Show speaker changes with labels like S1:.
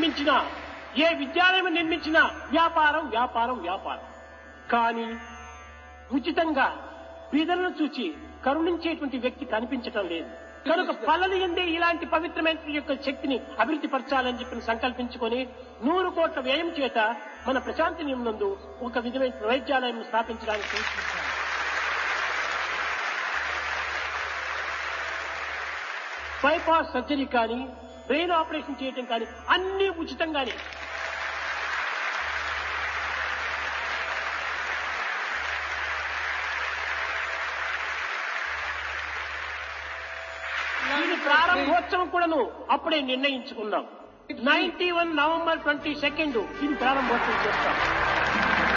S1: నిర్మించినా ఏ విద్యాలయం నిర్మించినా వ్యాపారం వ్యాపారం వ్యాపారం కానీ ఉచితంగా బీదలను చూచి కరుణించేటువంటి వ్యక్తి కనిపించటం లేదు కనుక పల్లలు ఎందే ఇలాంటి పవిత్రమైన యొక్క శక్తిని అభివృద్ధి పరచాలని చెప్పి సంకల్పించుకొని నూరు కోట్ల వ్యయం చేత మన ప్రశాంతి నందు ఒక విధమైన వైద్యాలయం స్థాపించడానికి ప్రయత్నించాం బైపాస్ సర్జరీ కానీ బ్రెయిన్ ఆపరేషన్ చేయటం కానీ అన్ని ఉచితంగానే దీని ప్రారంభోత్సవం కూడాను అప్పుడే నిర్ణయించుకున్నాం ninety one November twenty second దీని ప్రారంభోత్సవం చేస్తాం